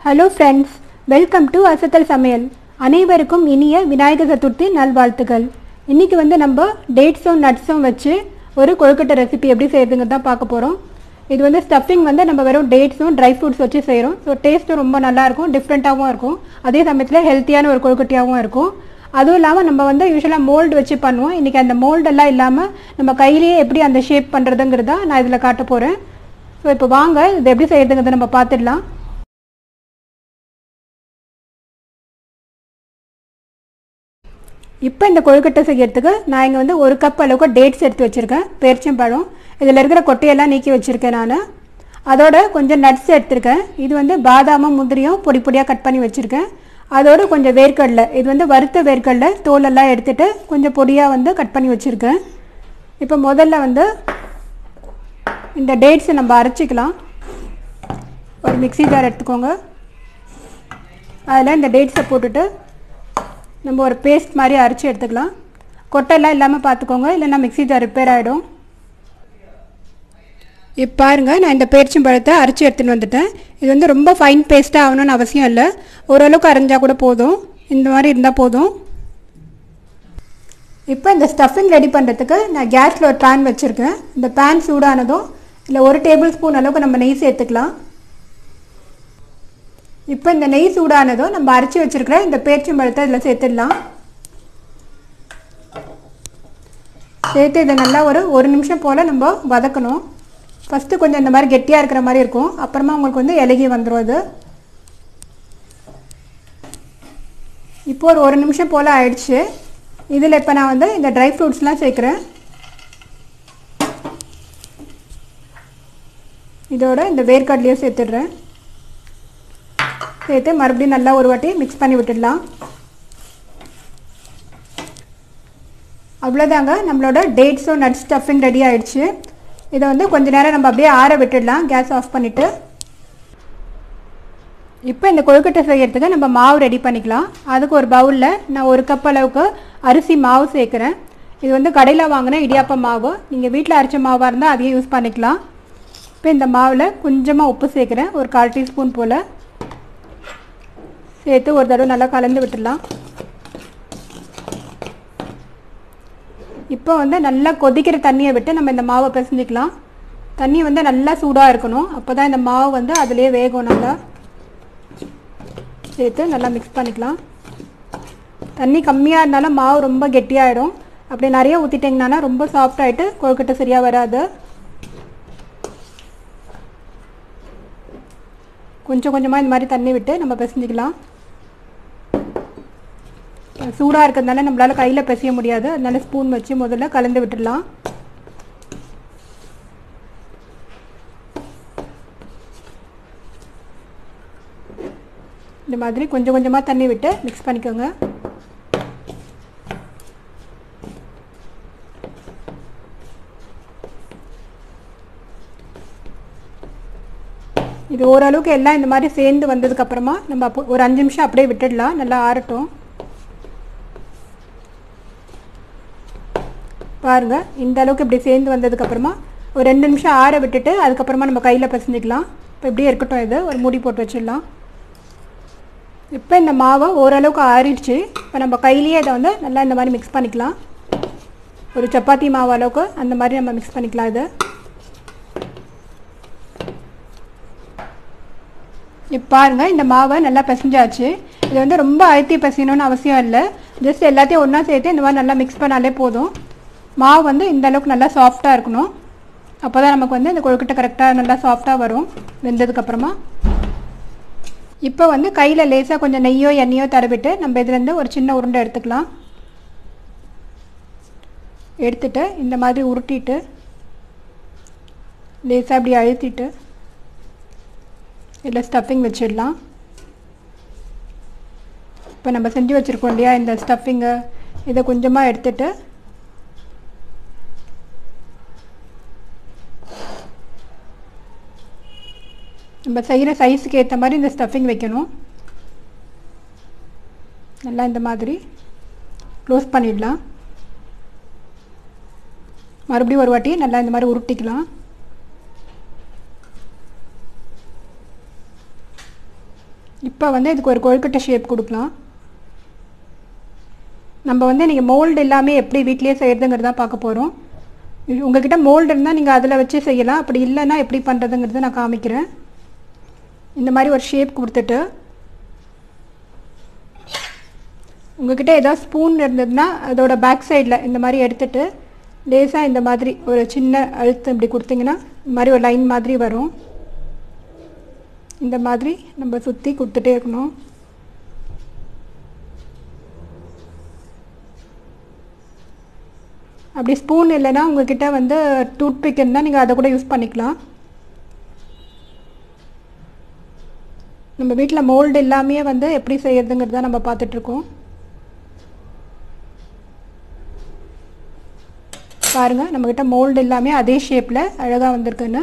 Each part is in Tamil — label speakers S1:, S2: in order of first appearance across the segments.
S1: hello friends welcome to Asathal Samayal அனைவருக்கும் இனிய விநாயகர் சதுர்த்தி நல்வாழ்த்துக்கள் இன்றைக்கி வந்து நம்ம டேட்ஸும் நட்ஸும் வச்சு ஒரு கொழுக்கட்டை ரெசிபி எப்படி செய்யறதுங்கிறது தான் பார்க்க போகிறோம் இது வந்து ஸ்டஃபிங் வந்து நம்ம வெறும் டேட்ஸும் ட்ரை ஃப்ரூட்ஸ் வச்சு செய்கிறோம் ஸோ டேஸ்ட்டும் ரொம்ப நல்லாயிருக்கும் டிஃப்ரெண்ட்டாகவும் இருக்கும் அதே சமயத்தில் ஹெல்த்தியான ஒரு கொழுக்கட்டையாகவும் இருக்கும் அதுவும் இல்லாமல் நம்ம வந்து யூஸ்வலாக மோல்டு வச்சு பண்ணுவோம் இன்றைக்கி அந்த மோல்டெல்லாம் இல்லாமல் நம்ம கையிலேயே எப்படி அந்த ஷேப் பண்ணுறதுங்கிறத நான் இதில் காட்ட போகிறேன் ஸோ இப்போ வாங்க இது எப்படி செய்யறதுங்கிறத நம்ம பார்த்துடலாம் இப்போ இந்த கொழுக்கட்டை செய்யறதுக்கு நான் இங்கே வந்து ஒரு கப் அளவுக்கு டேட்ஸ் எடுத்து வச்சுருக்கேன் பேரிச்சம்பழம் இதில் இருக்கிற கொட்டையெல்லாம் நீக்கி வச்சுருக்கேன் நான் அதோட கொஞ்சம் நட்ஸ் எடுத்திருக்கேன் இது வந்து பாதாமும் முந்திரியும் பொடி பொடியாக கட் பண்ணி வச்சுருக்கேன் அதோட கொஞ்சம் வேர்க்கடலை இது வந்து வறுத்த வேர்க்கடலை தோலெல்லாம் எடுத்துகிட்டு கொஞ்சம் பொடியாக வந்து கட் பண்ணி வச்சுருக்கேன் இப்போ முதல்ல வந்து இந்த டேட்ஸை நம்ம அரைச்சிக்கலாம் ஒரு மிக்ஸி ஜார் எடுத்துக்கோங்க அதில் இந்த டேட்ஸை போட்டுட்டு நம்ம ஒரு பேஸ்ட் மாதிரி அரைச்சி எடுத்துக்கலாம் கொட்டையெல்லாம் இல்லாமல் பார்த்துக்கோங்க இல்லைன்னா மிக்ஸி ஜார் ரிப்பேர் ஆகிடும் இப்போ பாருங்கள் நான் இந்த பேரிச்சம்பழத்தை அரைச்சி எடுத்துன்னு வந்துட்டேன் இது வந்து ரொம்ப ஃபைன் பேஸ்ட்டாக ஆகணும்னு அவசியம் இல்லை ஓரளவுக்கு அரைஞ்சால் கூட போதும் இந்த மாதிரி இருந்தால் போதும் இப்போ இந்த ஸ்டஃபிங் ரெடி பண்ணுறதுக்கு நான் கேஸில் ஒரு பேன் வச்சுருக்கேன் இந்த பேன் சூடானதும் இல்லை ஒரு டேபிள் ஸ்பூன் அளவுக்கு நம்ம நெய் சேர்த்துக்கலாம் இப்போ இந்த நெய் சூடானதும் நம்ம அரைச்சி வச்சுருக்கிற இந்த பேரிச்சம்பழத்தை இதில் சேர்த்துடலாம் சேர்த்து இதை நல்லா ஒரு ஒரு நிமிஷம் போல் நம்ம வதக்கணும் ஃபஸ்ட்டு கொஞ்சம் இந்த மாதிரி கெட்டியாக இருக்கிற மாதிரி இருக்கும் அப்புறமா உங்களுக்கு வந்து இலகி வந்துடும் அது இப்போ ஒரு ஒரு நிமிஷம் போல் ஆயிடுச்சு இதில் இப்போ நான் வந்து இந்த ட்ரை ஃப்ரூட்ஸ்லாம் சேர்க்குறேன் இதோட இந்த வேர்க்கடலையும் சேர்த்துடுறேன் சேர்த்து மறுபடியும் நல்லா ஒரு வாட்டி மிக்ஸ் பண்ணி விட்டுடலாம் அவ்வளோதாங்க நம்மளோட டேட்ஸும் நட் ஸ்டஃபிங் ரெடி ஆயிடுச்சு இதை வந்து கொஞ்ச நேரம் நம்ம அப்படியே ஆற விட்டுடலாம் கேஸ் ஆஃப் பண்ணிவிட்டு இப்போ இந்த கொழுக்கட்டை செய்யறதுக்கு நம்ம மாவு ரெடி பண்ணிக்கலாம் அதுக்கு ஒரு பவுலில் நான் ஒரு கப் அளவுக்கு அரிசி மாவு சேர்க்குறேன் இது வந்து கடையில் வாங்கின இடியாப்ப மாவு நீங்கள் வீட்டில் அரைச்ச மாவாக இருந்தால் அதையும் யூஸ் பண்ணிக்கலாம் இப்போ இந்த மாவில் கொஞ்சமாக உப்பு சேர்க்குறேன் ஒரு கால் டீஸ்பூன் போல் சேர்த்து ஒரு தடவை நல்லா கலந்து விட்டுடலாம் இப்போ வந்து நல்லா கொதிக்கிற தண்ணியை விட்டு நம்ம இந்த மாவை பிசைஞ்சிக்கலாம் தண்ணி வந்து நல்லா சூடாக இருக்கணும் அப்போ தான் இந்த மாவு வந்து அதிலே வேகும் நல்லா சேர்த்து நல்லா மிக்ஸ் பண்ணிக்கலாம் தண்ணி கம்மியாக இருந்தாலும் மாவு ரொம்ப கெட்டியாகிடும் அப்படி நிறைய ஊற்றிட்டிங்கன்னா ரொம்ப சாஃப்ட் ஆகிட்டு கொழுக்கட்டை சரியாக வராது கொஞ்சம் கொஞ்சமாக இந்த மாதிரி தண்ணி விட்டு நம்ம பிசைஞ்சிக்கலாம் சூடாக இருக்கிறதுனால நம்மளால் கையில் பிசைய முடியாது அதனால ஸ்பூன் வச்சு முதல்ல கலந்து விட்டுடலாம் இந்த மாதிரி கொஞ்சம் கொஞ்சமாக தண்ணி விட்டு மிக்ஸ் பண்ணிக்கோங்க இது ஓரளவுக்கு எல்லாம் இந்த மாதிரி சேர்ந்து வந்ததுக்கப்புறமா நம்ம அப்போ ஒரு அஞ்சு நிமிஷம் அப்படியே விட்டுடலாம் நல்லா ஆறட்டும் பாருங்கள் இந்த அளவுக்கு இப்படி சேர்ந்து வந்ததுக்கப்புறமா ஒரு ரெண்டு நிமிஷம் ஆற விட்டுட்டு அதுக்கப்புறமா நம்ம கையில் பிசைஞ்சிக்கலாம் இப்போ இப்படியே இருக்கட்டும் இது ஒரு மூடி போட்டு வச்சிடலாம் இப்போ இந்த மாவை ஓரளவுக்கு ஆறிடுச்சு இப்போ நம்ம கையிலேயே இதை வந்து நல்லா இந்த மாதிரி மிக்ஸ் பண்ணிக்கலாம் ஒரு சப்பாத்தி மாவு அளவுக்கு அந்த மாதிரி நம்ம மிக்ஸ் பண்ணிக்கலாம் இது இப்போ பாருங்கள் இந்த மாவை நல்லா பிசைஞ்சாச்சு இது வந்து ரொம்ப அழுத்தி பிசையணும்னு அவசியம் இல்லை ஜஸ்ட் எல்லாத்தையும் ஒன்றா சேர்த்து இந்த மாதிரி நல்லா மிக்ஸ் பண்ணாலே போதும் மாவு வந்து இந்த அளவுக்கு நல்லா சாஃப்டாக இருக்கணும் அப்போ தான் நமக்கு வந்து இந்த கொழுக்கட்டை கரெக்டாக நல்லா சாஃப்டாக வரும் வெந்ததுக்கப்புறமா இப்போ வந்து கையில் லேசாக கொஞ்சம் நெய்யோ எண்ணெயோ தடவிட்டு நம்ம இதுலேருந்து ஒரு சின்ன உருண்டை எடுத்துக்கலாம் எடுத்துட்டு இந்த மாதிரி உருட்டிட்டு லேசாக அப்படி அழுத்திட்டு இதில் ஸ்டஃபிங் வச்சிடலாம் இப்போ நம்ம செஞ்சு வச்சுருக்கோம் இல்லையா இந்த ஸ்டஃபிங்கு இதை கொஞ்சமாக எடுத்துட்டு நம்ம செய்கிற சைஸுக்கு ஏற்ற மாதிரி இந்த ஸ்டஃபிங் வைக்கணும் நல்லா இந்த மாதிரி க்ளோஸ் பண்ணிடலாம் மறுபடியும் ஒரு வாட்டி நல்லா இந்த மாதிரி உருட்டிக்கலாம் இப்போ வந்து இதுக்கு ஒரு கொழுக்கட்டை ஷேப் கொடுக்கலாம் நம்ம வந்து நீங்கள் மோல்டு எல்லாமே எப்படி வீட்லேயே செய்கிறதுங்கிறத பார்க்க போகிறோம் உங்ககிட்ட மோல்டு இருந்தால் நீங்கள் அதில் வச்சு செய்யலாம் அப்படி இல்லைன்னா எப்படி பண்ணுறதுங்கிறத நான் காமிக்கிறேன் இந்த மாதிரி ஒரு ஷேப் கொடுத்துட்டு உங்ககிட்ட ஏதாவது ஸ்பூன் இருந்ததுன்னா அதோட பேக் சைடில் இந்த மாதிரி எடுத்துட்டு லேசாக இந்த மாதிரி ஒரு சின்ன அழுத்தம் இப்படி கொடுத்தீங்கன்னா இந்த மாதிரி ஒரு லைன் மாதிரி வரும் இந்த மாதிரி நம்ம சுற்றி கொடுத்துட்டே இருக்கணும் அப்படி ஸ்பூன் இல்லைன்னா உங்ககிட்ட வந்து டூத் பிக் இருந்தால் நீங்கள் அதை கூட யூஸ் பண்ணிக்கலாம் நம்ம வீட்டில் மோல்டு எல்லாமே வந்து எப்படி செய்யறதுங்கிறத நம்ம பார்த்துட்ருக்கோம் பாருங்கள் நம்மக்கிட்ட மோல்டு எல்லாமே அதே ஷேப்பில் அழகாக வந்திருக்குன்னு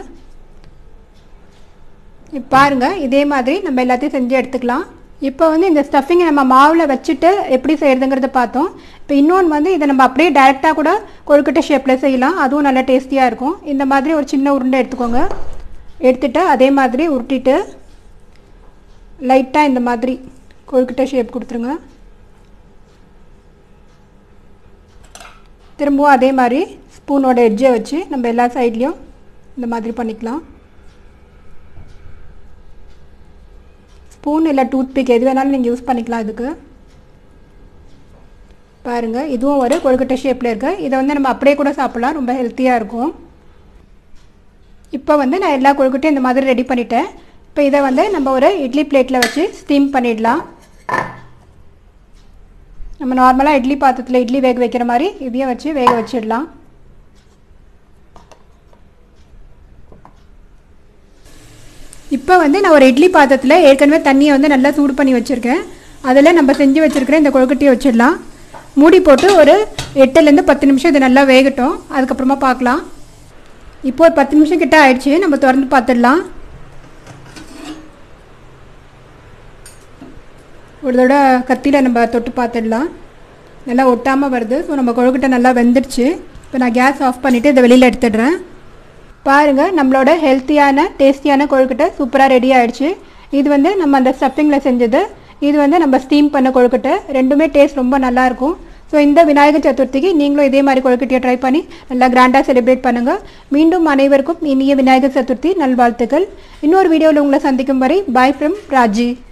S1: இப்போ பாருங்கள் இதே மாதிரி நம்ம எல்லாத்தையும் செஞ்சு எடுத்துக்கலாம் இப்போ வந்து இந்த ஸ்டஃபிங்கை நம்ம மாவில் வச்சுட்டு எப்படி செய்கிறதுங்கிறத பார்த்தோம் இப்போ இன்னொன்று வந்து இதை நம்ம அப்படியே டைரெக்டாக கூட கொழுக்கட்டை ஷேப்பில் செய்யலாம் அதுவும் நல்லா டேஸ்டியாக இருக்கும் இந்த மாதிரி ஒரு சின்ன உருண்டை எடுத்துக்கோங்க எடுத்துட்டு அதே மாதிரி உருட்டிட்டு லைட்டாக இந்த மாதிரி கொழுக்கட்டை ஷேப் கொடுத்துருங்க திரும்பவும் அதே மாதிரி ஸ்பூனோட எட்ஜை வச்சு நம்ம எல்லா சைட்லேயும் இந்த மாதிரி பண்ணிக்கலாம் ஸ்பூன் இல்லை டூத்பிக் எது வேணாலும் நீங்கள் யூஸ் பண்ணிக்கலாம் இதுக்கு பாருங்கள் இதுவும் ஒரு கொழுக்கட்டை ஷேப்பில் இருக்குது இதை வந்து நம்ம அப்படியே கூட சாப்பிட்லாம் ரொம்ப ஹெல்த்தியாக இருக்கும் இப்போ வந்து நான் எல்லா கொழுக்கட்டையும் இந்த மாதிரி ரெடி பண்ணிட்டேன் இப்போ இதை வந்து நம்ம ஒரு இட்லி பிளேட்டில் வச்சு ஸ்டீம் பண்ணிடலாம் நம்ம நார்மலாக இட்லி பாத்திரத்தில் இட்லி வேக வைக்கிற மாதிரி இதையும் வச்சு வேக வச்சிடலாம் இப்போ வந்து நான் ஒரு இட்லி பாத்திரத்தில் ஏற்கனவே தண்ணியை வந்து நல்லா சூடு பண்ணி வச்சுருக்கேன் அதில் நம்ம செஞ்சு வச்சுருக்கிற இந்த கொழுக்கட்டையை வச்சிடலாம் மூடி போட்டு ஒரு எட்டுலேருந்து பத்து நிமிஷம் இது நல்லா வேகட்டும் அதுக்கப்புறமா பார்க்கலாம் இப்போ ஒரு பத்து நிமிஷம் கிட்ட ஆயிடுச்சு நம்ம திறந்து பார்த்துடலாம் ஒரு தடவை கத்தியில் நம்ம தொட்டு பார்த்துடலாம் நல்லா ஒட்டாமல் வருது ஸோ நம்ம கொழுக்கட்டை நல்லா வெந்துடுச்சு இப்போ நான் கேஸ் ஆஃப் பண்ணிவிட்டு இதை வெளியில் எடுத்துடுறேன் பாருங்கள் நம்மளோட ஹெல்த்தியான டேஸ்டியான கொழுக்கட்டை சூப்பராக ரெடி ஆகிடுச்சு இது வந்து நம்ம அந்த ஸ்டஃபிங்கில் செஞ்சது இது வந்து நம்ம ஸ்டீம் பண்ண கொழுக்கட்டை ரெண்டுமே டேஸ்ட் ரொம்ப நல்லாயிருக்கும் ஸோ இந்த விநாயகர் சதுர்த்திக்கு நீங்களும் இதே மாதிரி கொழுக்கட்டையை ட்ரை பண்ணி நல்லா கிராண்டாக செலிப்ரேட் பண்ணுங்கள் மீண்டும் அனைவருக்கும் இனிய விநாயகர் சதுர்த்தி நல்வாழ்த்துக்கள் இன்னொரு வீடியோவில் உங்களை சந்திக்கும் வரை பாய் ஃப்ரம் ராஜி